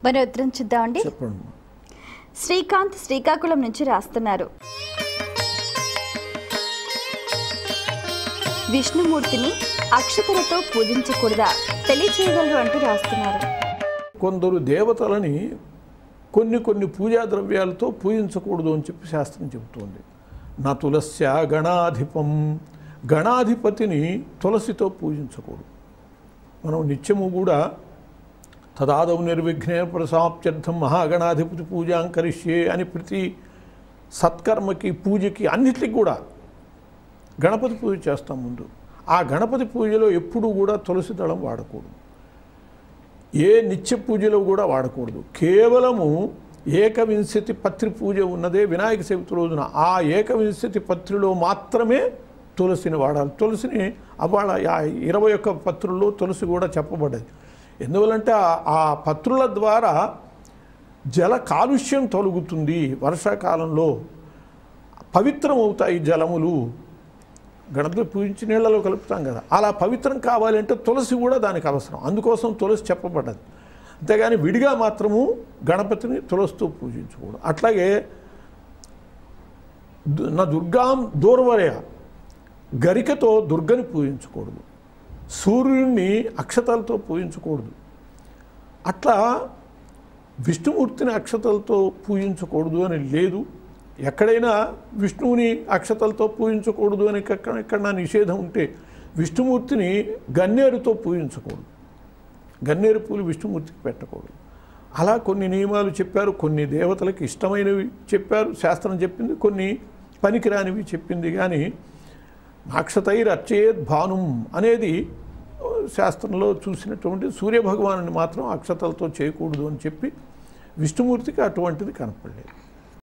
మరి ఉత్తరం చూద్దామండి చెప్పండి శ్రీకాంత్ శ్రీకాకుళం నుంచి రాస్తున్నారు విష్ణుమూర్తిని అక్షతలతో పూజించకూడదా తెలియచేయగలరు అంటూ రాస్తున్నారు కొందరు దేవతలని కొన్ని కొన్ని పూజా ద్రవ్యాలతో పూజించకూడదు అని చెప్పి శాస్త్రం చెబుతోంది నా తులస్య గణాధిపం గణాధిపతిని తులసితో పూజించకూడదు మనం నిత్యము కూడా తదాదవు నిర్విఘ్నే ప్రసాప్త్యర్థం మహాగణాధిపతి పూజాం కరిష్యే అని ప్రతి సత్కర్మకి పూజకి అన్నిటికి కూడా గణపతి పూజ చేస్తాం ముందు ఆ గణపతి పూజలో ఎప్పుడూ కూడా తులసి దళం వాడకూడదు ఏ నిత్య పూజలో కూడా వాడకూడదు కేవలము ఏకవింశతి పత్రి పూజ ఉన్నదే వినాయక చవితి రోజున ఆ ఏకవింశతి పత్రిలో మాత్రమే తులసిని వాడాలి తులసిని అవాళ ఆ ఇరవై ఒక్క పత్రుల్లో తులసి కూడా చెప్పబడ్డది ఎందువలంటే ఆ- ఆ పత్రుల ద్వారా జల కాలుష్యం తొలగుతుంది వర్షాకాలంలో పవిత్రం అవుతాయి జలములు గణపతి పూజించి నీళ్ళలో కలుపుతాం కదా అలా పవిత్రం కావాలంటే తులసి కూడా దానికి అవసరం అందుకోసం తులసి చెప్పబడ్డది అంతేగాని విడిగా మాత్రము గణపతిని తులసితో పూజించకూడదు అట్లాగే దు- నా దుర్గాం దూర్వరయ గరికతో దుర్గని పూజించకూడదు సూర్యుడిని అక్షతలతో పూజించకూడదు అట్లా విష్ణుమూర్తిని అక్షతలతో పూజించకూడదు అని లేదు ఎక్కడైనా విష్ణువుని అక్షతలతో పూజించకూడదు అని ఎక్కడ ఎక్కడైనా నిషేధం ఉంటే విష్ణుమూర్తిని గన్నేరుతో పూజించకూడదు గన్నేరు పూలు విష్ణుమూర్తికి పెట్టకూడదు అలా కొన్ని నియమాలు చెప్పారు కొన్ని దేవతలకు ఇష్టమైనవి చెప్పారు శాస్త్రం చెప్పింది కొన్ని పనికిరానివి చెప్పింది కానీ అక్షతైర్ అర్చేత్ భానుం అనేది శాస్త్రంలో చూసినటువంటి సూర్యభగవాను మాత్రం అక్షతలతో చేయకూడదు అని చెప్పి విష్ణుమూర్తికి అటువంటిది కనపడలేదు